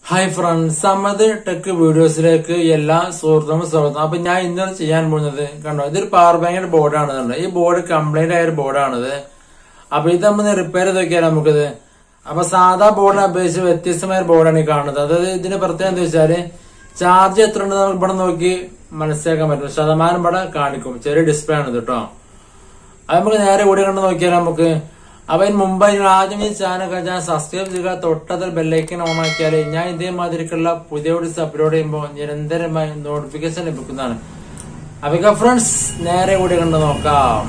Hi friends Samath tech വീഡിയോസിലേക്ക് എല്ലാ സുഹൃത്തുക്കളും സ്വാഗതം അപ്പൊ ഞാൻ ഇന്നലെ ചെയ്യാൻ പോകുന്നത് കണ്ടോ ഇതൊരു പവർ ബാങ്കിന്റെ ബോർഡാണ് കണ്ടോ ഈ ബോർഡ് കംപ്ലൈന്റ് ആയ ഒരു ബോർഡാണിത് അപ്പൊ ഇത് നമ്മൾ റിപ്പയർ ചെയ്ത് നോക്കിയാൽ നമുക്കിത് അപ്പൊ സാധാ ബോർഡിനെ അപേക്ഷിച്ച് വ്യത്യസ്തമായ ഒരു ബോർഡാണ് ഈ കാണുന്നത് അതായത് ഇതിന്റെ പ്രത്യേകത എന്താ വെച്ചാല് ചാർജ് എത്ര ഉണ്ട് നമുക്ക് ഇവിടെ നോക്കി മനസ്സിലാക്കാൻ പറ്റും ശതമാനം ഇവിടെ കാണിക്കും ചെറിയ ഡിസ്പ്ലേ ആണ് ഇത് കേട്ടോ അത് നമുക്ക് നേരെ കൂടി കണ്ട് നോക്കിയാൽ നമുക്ക് അപ്പൊ അതിന് മുമ്പ് നിങ്ങൾ ആദ്യം ഈ ചാനൽ ഞാൻ സബ്സ്ക്രൈബ് ചെയ്യുക തൊട്ടതിൽ ബെല്ലൈക്കൻ ഓൺ ആക്കിയാൽ ഞാൻ ഇതേമാതിരിക്കുള്ള പുതിയ വീഡിയോസ് അപ്ലോഡ് ചെയ്യുമ്പോൾ നിരന്തരമായി നോട്ടിഫിക്കേഷൻ ലഭിക്കുന്നതാണ് അപ്പൊ ഫ്രണ്ട്സ് നേരെ കൂടി കണ്ട് നോക്കാം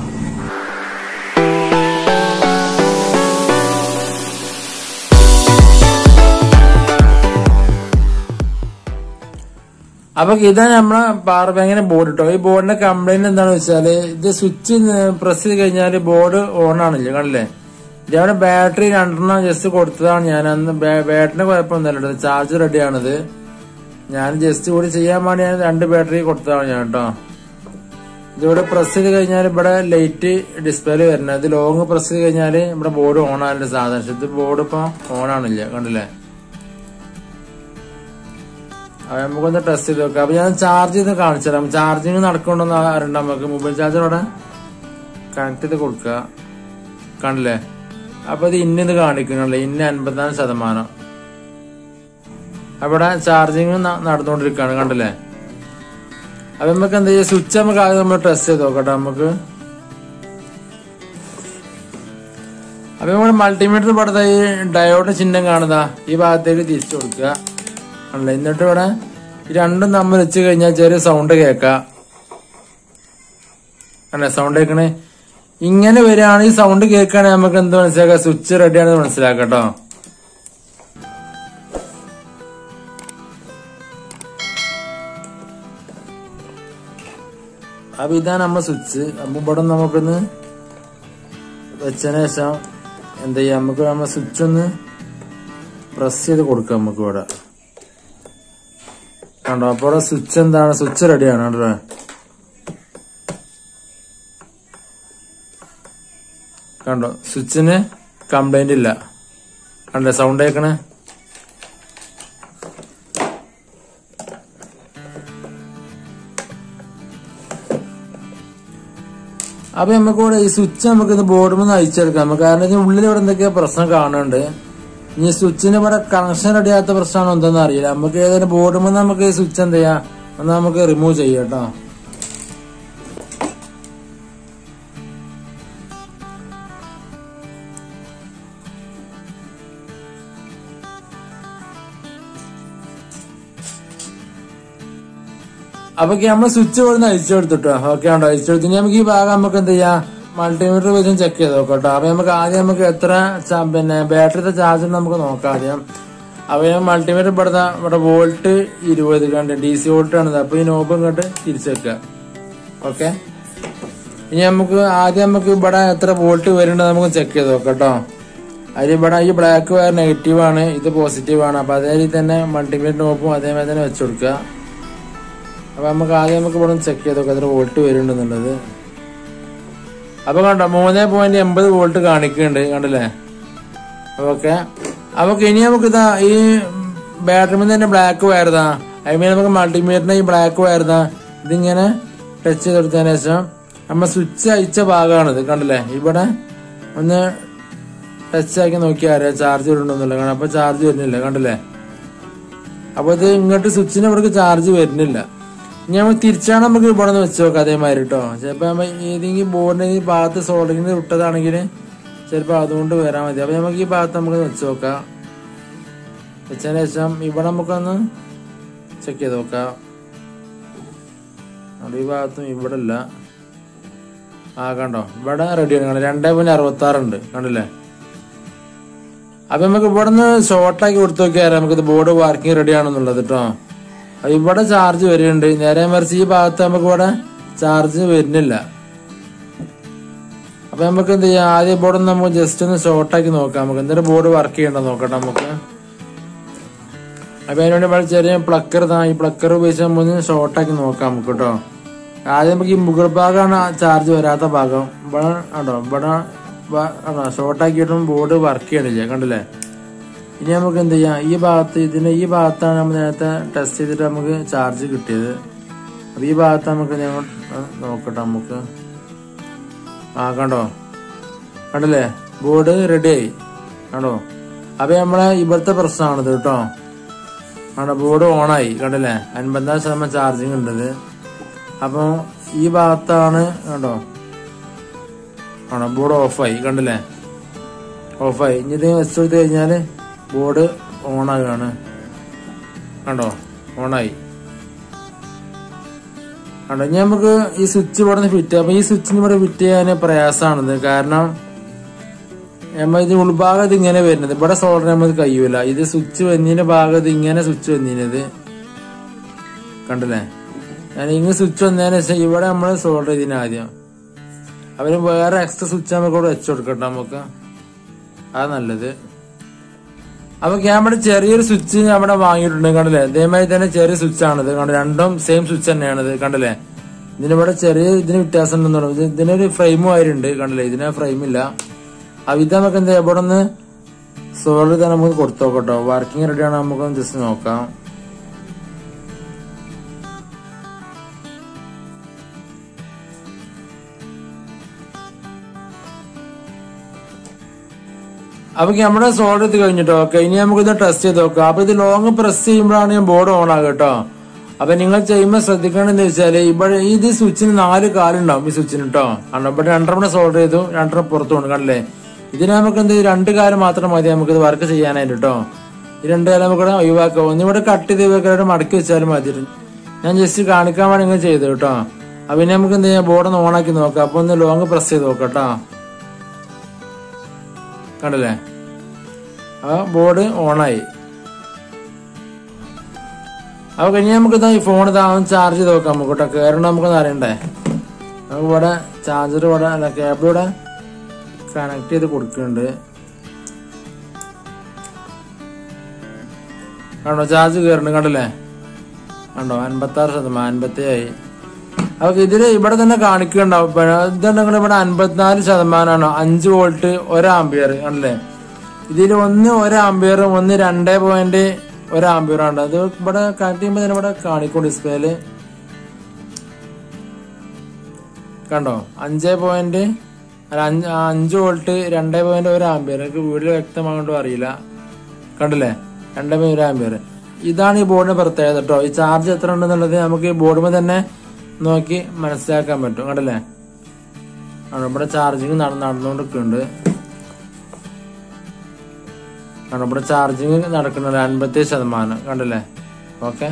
അപ്പൊ ഇതാണ് നമ്മളെ പവർ ബാങ്കിന്റെ ബോർഡ് കേട്ടോ ഈ ബോർഡിന്റെ കംപ്ലൈന്റ് എന്താണെന്ന് വെച്ചാല് ഇത് സ്വിച്ച് പ്രസ് ചെയ്ത് കഴിഞ്ഞാൽ ബോർഡ് ഓൺ ആണില്ല കണ്ടില്ലേ ഇതവിടെ ബാറ്ററി രണ്ടെണ്ണം ജസ്റ്റ് കൊടുത്തതാണ് ഞാൻ അന്ന് ബാറ്ററിന് കുഴപ്പമൊന്നുമല്ല ചാർജ് റെഡിയാണിത് ഞാൻ ജസ്റ്റ് കൂടി ചെയ്യാൻ വേണ്ടി ഞാൻ രണ്ട് ബാറ്ററി കൊടുത്തതാണ് ഞാൻ കേട്ടോ ഇതിവിടെ പ്രസ് ചെയ്ത് കഴിഞ്ഞാൽ ഇവിടെ ലൈറ്റ് ഡിസ്പ്ലേയിൽ വരുന്നത് ഇത് ലോങ് പ്രസ് ചെയ്ത് കഴിഞ്ഞാൽ ഇവിടെ ബോർഡ് ഓൺ ആവില്ല സാധാരണ പക്ഷെ ഇത് ബോർഡ് ഇപ്പൊ ഓൺ ആണില്ല കണ്ടില്ലേ അപ്പൊ നമുക്കൊന്ന് ടെസ്റ്റ് ചെയ്ത് നോക്കാം അപ്പൊ ഞാൻ ചാർജ് ചെയ്ത് കാണിച്ചു തരാം ചാർജിങ് നടക്കണമെന്ന് അറിയണ്ട നമുക്ക് മൊബൈൽ ചാർജർ അവിടെ കണക്ട് ചെയ്ത് കൊടുക്കുക കണ്ടില്ലേ അപ്പൊ ഇത് ഇന്നത് കാണിക്കുന്നുണ്ട് ഇന്ന് അൻപത്തിനാല് ശതമാനം അവിടെ ചാർജിങ് നടന്നുകൊണ്ടിരിക്കുകയാണ് കണ്ടില്ലേ അപ്പൊ നമുക്ക് എന്താ ചെയ്യുക സ്വിച്ച് നമുക്ക് ആദ്യം നമ്മൾ ടെസ്റ്റ് ചെയ്ത് നോക്കട്ടെ നമുക്ക് അപ്പൊ നമ്മൾ മൾട്ടിമീറ്റർ പടുത്ത ഈ ഡയോഡ് ചിഹ്നം കാണുക ഈ ഭാഗത്തേക്ക് തിരിച്ചു കൊടുക്കുക അല്ല എന്നിട്ട് ഇവിടെ ഈ രണ്ടും തമ്മിൽ വെച്ച് കഴിഞ്ഞാൽ ചെറിയ സൗണ്ട് കേൾക്കാം അല്ലെ സൗണ്ട് കേൾക്കണേ ഇങ്ങനെ വരികയാണ് ഈ സൗണ്ട് കേൾക്കുകയാണെങ്കിൽ നമുക്ക് എന്ത് മനസ്സിലാക്കാം സ്വിച്ച് റെഡിയാണെന്ന് മനസ്സിലാക്കാം കേട്ടോ അപ്പൊ ഇതാണ് നമ്മ സ്വിച്ച് അപ്പൊ ഇവിടെ നമുക്കൊന്ന് വെച്ചതിന് ശേഷം എന്താ ചെയ്യാ നമുക്ക് നമ്മ സ്വിച്ച് ഒന്ന് പ്രസ് ചെയ്ത് കൊടുക്കാം നമുക്ക് ഇവിടെ കണ്ടോ അപ്പൊ ഇവിടെ സ്വിച്ച് എന്താണ് സ്വിച്ച് റെഡിയാണ് കണ്ടോ കണ്ടോ സ്വിച്ചിന് കംപ്ലൈന്റ് ഇല്ല കണ്ടോ സൗണ്ട് കേൾക്കണേ അപ്പൊ നമുക്ക് ഇവിടെ ഈ സ്വിച്ച് നമുക്ക് ഇത് ബോർഡിൽ നിന്ന് അയച്ചെടുക്കാം നമുക്ക് കാരണം ഇതിന് ഉള്ളിൽ ഇവിടെ എന്തൊക്കെയോ പ്രശ്നം കാണുന്നുണ്ട് ഇനി സ്വിച്ചിന് ഇവിടെ കണക്ഷൻ റെഡിയാത്ത പ്രശ്നമാണോ എന്തെന്ന് അറിയില്ല നമുക്ക് ഏതായാലും ബോർഡിൽ നിന്ന് നമുക്ക് ഈ സ്വിച്ച് എന്ത് ചെയ്യാം ഒന്ന് നമുക്ക് റിമൂവ് ചെയ്യാം കേട്ടോ അപ്പൊ നമ്മൾ സ്വിച്ച് ഇവിടെ അയച്ചു കൊടുത്തിട്ടോ ഓക്കെ ഉണ്ടോ അയച്ചു കൊടുത്തു ഇനി നമുക്ക് ഈ ഭാഗം നമുക്ക് എന്ത് ചെയ്യാം മൾട്ടിമീറ്റർ വെച്ചും ചെക്ക് ചെയ്ത് നോക്കട്ടോ അപ്പൊ നമുക്ക് ആദ്യം നമുക്ക് എത്ര ചാ- പിന്നെ ബാറ്ററിയുടെ ചാർജ് നമുക്ക് നോക്കാം ആദ്യം അപ്പൊ ഞാൻ മൾട്ടിമീറ്റർ ഇവിടെ ദാ ഇവിടെ വോൾട്ട് ഇരുപത് കണ്ട് ഡി സി വോൾട്ട് ആണ് ഇത്. അപ്പൊ ഈ നോബ് ഇങ്ങോട്ട് തിരിച്ചെക്കുക ഓക്കെ ഇനി നമുക്ക് ആദ്യം നമുക്ക് ഇവിടെ എത്ര വോൾട്ട് വരുന്നുണ്ട് നമുക്ക് ചെക്ക് ചെയ്ത് നോക്കാം കേട്ടോ അതിൽ ഇവിടെ ഈ ബ്ലാക്ക് വയർ നെഗറ്റീവ് ആണ് ഇത് പോസിറ്റീവ് ആണ് അപ്പൊ അതേ രീതി തന്നെ മൾട്ടിമീറ്റർ നോബും അതേമാതിരി തന്നെ വെച്ചു കൊടുക്കുക അപ്പൊ നമുക്ക് ആദ്യം നമുക്ക് ഇവിടെ ചെക്ക് ചെയ്ത് നോക്കാം എത്ര വോൾട്ട് വരുന്നുണ്ടെന്നുള്ളത് അപ്പൊ കണ്ടോ മൂന്ന് പോയിന്റ് എൺപത് വോൾട്ട് കാണിക്കുന്നുണ്ട് കണ്ടില്ലേ ഓക്കെ അപ്പൊ ഇനി നമുക്ക് ഇതാ ഈ ബാറ്ററി തന്നെ ബ്ലാക്ക് വയർതാ അതിന് നമുക്ക് മൾട്ടിമീറ്ററിന്റെ ഈ ബ്ലാക്ക് വയർതാ ഇതിങ്ങനെ ടച്ച് ചെയ്തെടുത്തതിന് ശേഷം നമ്മ സ്വിച്ച് അയച്ച ഭാഗമാണിത് കണ്ടില്ലേ ഇവിടെ ഒന്ന് ടച്ച് ആക്കി നോക്കിയാൽ അറിയാം ചാർജ് വരുന്നുണ്ടെന്നില്ല കാരണം അപ്പൊ ചാർജ് വരുന്നില്ല കണ്ടില്ലേ അപ്പൊ ഇത് ഇങ്ങോട്ട് സ്വിച്ചിന് ഇവിടേക്ക് ചാർജ് വരുന്നില്ല ഇനി നമ്മൾ തിരിച്ചാണ് നമുക്ക് ഇവിടെ നിന്ന് വെച്ച് നോക്കാം അതേമാതിരി കേട്ടോ ചിലപ്പോ നമ്മ ഏതെങ്കിലും ബോർഡിന് ഈ ഭാഗത്ത് സോളിങ്ങിന് വിട്ടതാണെങ്കിൽ ചിലപ്പോ അതുകൊണ്ട് വരാൻ മതി അപ്പൊ നമുക്ക് ഈ ഭാഗത്ത് നമുക്ക് വെച്ച് നോക്കാം വെച്ചതിന് ശേഷം ഇവിടെ നമുക്കൊന്ന് ചെക്ക് ചെയ്ത് നോക്കാം അവിടെ ഈ ഭാഗത്തും ഇവിടെ ഇല്ല ആ കണ്ടോ ഇവിടെ റെഡിയാണ് കണ്ടോ രണ്ടേ പോയിന്റ് അറുപത്തി ആറുണ്ട് കണ്ടില്ലേ അപ്പൊ നമുക്ക് ഇവിടെ നിന്ന് ഷോർട്ടാക്കി കൊടുത്തു നോക്കിയാൽ നമുക്ക് ബോർഡ് വർക്കിംഗ് റെഡി ആണെന്നുള്ളത് കേട്ടോ അപ്പൊ ഇവിടെ ചാർജ് വരുന്നുണ്ട് നേരെ മറിച്ച് ഈ ഭാഗത്ത് നമുക്ക് ഇവിടെ ചാർജ് വരുന്നില്ല അപ്പൊ നമുക്ക് എന്ത് ചെയ്യാം ആദ്യം ബോർഡ് നമുക്ക് ജസ്റ്റ് ഒന്ന് ഷോർട്ടാക്കി നോക്കാം നമുക്ക് എന്തൊരു ബോർഡ് വർക്ക് ചെയ്യണ്ടോ നോക്കട്ടെ നമുക്ക് അപ്പൊ അതിനുവേണ്ടി ഇവിടെ ചെറിയ പ്ലക്കർ ഈ പ്ലക്കർ ഉപയോഗിച്ച് നമുക്ക് ഷോർട്ടാക്കി നോക്കാം നമുക്ക് കേട്ടോ ആദ്യം നമുക്ക് ഈ മുകൾ ഭാഗമാണ് ചാർജ് വരാത്ത ഭാഗം ഇവിടെ ആണോ ഇവിടെ ഷോർട്ടാക്കിയിട്ടും ബോർഡ് വർക്ക് ചെയ്യണില്ല കണ്ടില്ലേ ഇനി നമുക്ക് എന്ത് ചെയ്യാം ഈ ഭാഗത്ത് ഇതിന് ഈ ഭാഗത്താണ് നമ്മൾ നേരത്തെ ടെസ്റ്റ് ചെയ്തിട്ട് നമുക്ക് ചാർജ് കിട്ടിയത് അപ്പൊ ഈ ഭാഗത്ത് നമുക്ക് ഞങ്ങൾ നോക്കട്ടെ നമുക്ക് ആ കണ്ടോ കണ്ടല്ലേ ബോർഡ് റെഡിയായി കണ്ടോ അപ്പൊ നമ്മളെ ഇവിടുത്തെ പ്രശ്നമാണിത് കേട്ടോ കണ്ടോ ബോർഡ് ഓണായി കണ്ടല്ലേ അൻപത്താറ് ശതമാനം ചാർജിങ് ഉണ്ടത് അപ്പൊ ഈ ഭാഗത്താണ് കണ്ടോ ആണോ ബോർഡ് ഓഫായി കണ്ടില്ലേ ഓഫായി ഇനി ഇത് വെച്ച് കൊടുത്ത് കഴിഞ്ഞാല് ബോർഡ് ഓണാകാണ് കണ്ടോ ഓണായി കണ്ടോ ഇനി നമുക്ക് ഈ സ്വിച്ച് ഇവിടെ നിന്ന് ഫിറ്റ് അപ്പൊ ഈ സ്വിച്ചിന് ഇവിടെ ഫിറ്റ് ചെയ്യാൻ പ്രയാസമാണിത് കാരണം നമ്മ ഇത് ഉൾഭാഗം ഇത് ഇങ്ങനെ വരുന്നത് ഇവിടെ സോൾഡർ നമുക്ക് കഴിയൂല ഇത് സ്വിച്ച് വന്നതിന്റെ ഭാഗം ഇത് ഇങ്ങനെ സ്വിച്ച് വന്നിനത് കണ്ടില്ലേ ഞാൻ ഇങ്ങനെ സ്വിച്ച് വന്നതിന് ശേഷം ഇവിടെ നമ്മൾ സോൾഡർ ചെയ്തിന് ആദ്യം അവന് വേറെ എക്സ്ട്രാ സ്വിച്ച് നമുക്ക് ഇവിടെ വെച്ചു കൊടുക്കട്ടെ നമുക്ക് അത് നല്ലത് അപ്പൊ ക്യാമറ ചെറിയൊരു സ്വിച്ച് നമ്മുടെ വാങ്ങിയിട്ടുണ്ട് കണ്ടില്ലേ ഇതേമാതിരി തന്നെ ചെറിയ സ്വിച്ച് ആണിത് കണ്ടു രണ്ടും സെയിം സ്വിച്ച് തന്നെയാണിത് കണ്ടില്ലേ ഇതിനിവിടെ ചെറിയ ഇതിന് വ്യത്യാസം ഉണ്ടെന്ന് പറഞ്ഞു ഇത് ഇതിനൊരു ഫ്രെയിമും ആയിട്ടുണ്ട് കണ്ടില്ലേ ഇതിന് ഫ്രെയിം ഇല്ല അപ്പൊ ഇത് നമുക്ക് എന്താ ഇവിടെ ഒന്ന് സോൾഡർ തന്നെ നമുക്ക് കൊടുത്തു നോക്കട്ടോ വർക്കിംഗ് റെഡിയാണ് നമുക്കൊന്ന് ജസ്റ്റ് നോക്കാം അപ്പൊ നമ്മുടെ സോൾഡർ എത്തി കഴിഞ്ഞിട്ടോ ഓക്കെ ഇനി നമുക്ക് ഇത് ടെസ്റ്റ് ചെയ്ത് നോക്കാം അപ്പൊ ഇത് ലോങ് പ്രസ് ചെയ്യുമ്പോഴാണ് ഞാൻ ബോർഡ് ഓൺ ആകുക കേട്ടോ അപ്പൊ നിങ്ങൾ ചെയ്യുമ്പോൾ ശ്രദ്ധിക്കണമെന്ന് വെച്ചാല് ഇവിടെ ഇത് സ്വിച്ചിന് നാല് കാലുണ്ടാവും ഈ സ്വിച്ചിന് കേട്ടോ കാരണം ഇവിടെ രണ്ടെണ്ണം സോൾഡർ ചെയ്തു രണ്ടെണ്ണം പുറത്തു കൊണ്ട് കണ്ടില്ലേ ഇതിന് നമുക്ക് എന്ത് രണ്ട് കാലം മാത്രം മതി നമുക്ക് ഇത് വർക്ക് ചെയ്യാനായിട്ട് കേട്ടോ ഈ രണ്ട് കാലം നമുക്ക് ഇവിടെ ഒഴിവാക്കാം ഒന്നിവിടെ കട്ട് ചെയ്ത് വെക്കാനായിട്ട് മടക്കി വെച്ചാലും മതി ഞാൻ ജസ്റ്റ് കാണിക്കാൻ വേണ്ടി ഇങ്ങനെ ചെയ്തു കേട്ടോ അപ്പൊ ഇനി നമുക്ക് എന്ത് ചെയ്യാം ബോർഡ് ഒന്ന് ഓണാക്കി നോക്കാം അപ്പൊ ഒന്ന് ലോങ് പ്രസ് ചെയ്ത് നോക്കാം കേട്ടോ കണ്ടില്ലേ ആ ബോർഡ് ഓണായി അപ്പൊ കഴിഞ്ഞ് നമുക്ക് ഇതാ ഈ ഫോൺ ഇതാവും ചാർജ് ചെയ്ത് നോക്കാം നമുക്ക് കേട്ടോ കയറണം നമുക്കൊന്ന് അറിയണ്ടേ നമുക്ക് ഇവിടെ ചാർജർ ഇവിടെ അല്ല കേബിൾ ഇവിടെ കണക്ട് ചെയ്ത് കൊടുക്കുന്നുണ്ട് കണ്ടോ ചാർജ് കയറുന്നുണ്ട് കണ്ടില്ലേ കണ്ടോ അൻപത്തി ആറ് ശതമാനം അൻപത്തി ആയി അപ്പൊ ഇതില് ഇവിടെ തന്നെ കാണിക്കുന്നുണ്ടാവും ഇതുണ്ടെങ്കിൽ ഇവിടെ അൻപത്തിനാല് ശതമാനമാണ് അഞ്ച് വോൾട്ട് ഒരാമ്പിയർ കണ്ടില്ലേ ഇതിൽ ഒന്ന് ഒരാമ്പിയറും ഒന്ന് രണ്ടേ പോയിന്റ് ഒരാമ്പിയറും ഉണ്ട് അത് ഇവിടെ കണക്ട് ചെയ്യുമ്പോൾ തന്നെ ഇവിടെ കാണിക്കും ഡിസ്പ്ലേയില് കണ്ടോ അഞ്ചേ പോയിന്റ് അല്ല അഞ്ച് ആ, അഞ്ച് വോൾട്ട് രണ്ടേ പോയിന്റ് ഒരു ആംബിയർ എനിക്ക് വീട്ടിൽ വ്യക്തമാകൊണ്ടും അറിയില്ല കണ്ടില്ലേ രണ്ടേ പോയിന്റ് ഒരു ആംബിയർ ഇതാണ് ഈ ബോർഡിന്റെ പ്രത്യേകത കേട്ടോ ഈ ചാർജ് എത്ര ഉണ്ടെന്നുള്ളത് നമുക്ക് ഈ ബോർഡുമ്പോൾ തന്നെ നോക്കി മനസ്സിലാക്കാൻ പറ്റും കണ്ടില്ലേ ആണ് ഇവിടെ ചാർജിങ് നടന്നുകൊണ്ടിരിക്കുന്നുണ്ട് ആണ് ഇവിടെ ചാർജിങ് നടക്കുന്നുണ്ട് അൻപത്തി ശതമാനം കണ്ടില്ലേ ഓക്കെ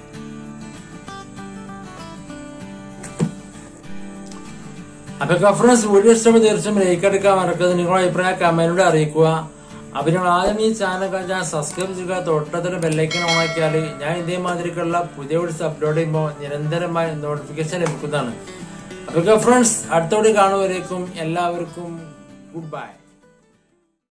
അപ്പൊ ഫ്രണ്ട്സ് വീഡിയോ ഇഷ്ടപ്പെട്ട തീർച്ചയായും ലൈക്ക് എടുക്കാൻ മറക്കരുത് നിങ്ങളുടെ അഭിപ്രായം കമന്റിലൂടെ അറിയിക്കുക അപ്പൊ നിങ്ങൾ ആദ്യം ഈ ചാനൽ ഞാൻ സബ്സ്ക്രൈബ് ചെയ്യുക തൊട്ടത്തിൽ ബെല്ലൈക്കൻ ഓൺ ആക്കിയാൽ ഞാൻ ഇതേമാതിരിക്കുള്ള പുതിയ വീഡിയോസ് അപ്ലോഡ് ചെയ്യുമ്പോൾ നിരന്തരമായി നോട്ടിഫിക്കേഷൻ ലഭിക്കുന്നതാണ് അപ്പൊ ഫ്രണ്ട്സ് അടുത്തോടെ കാണുവരേക്കും എല്ലാവർക്കും ഗുഡ് ബൈ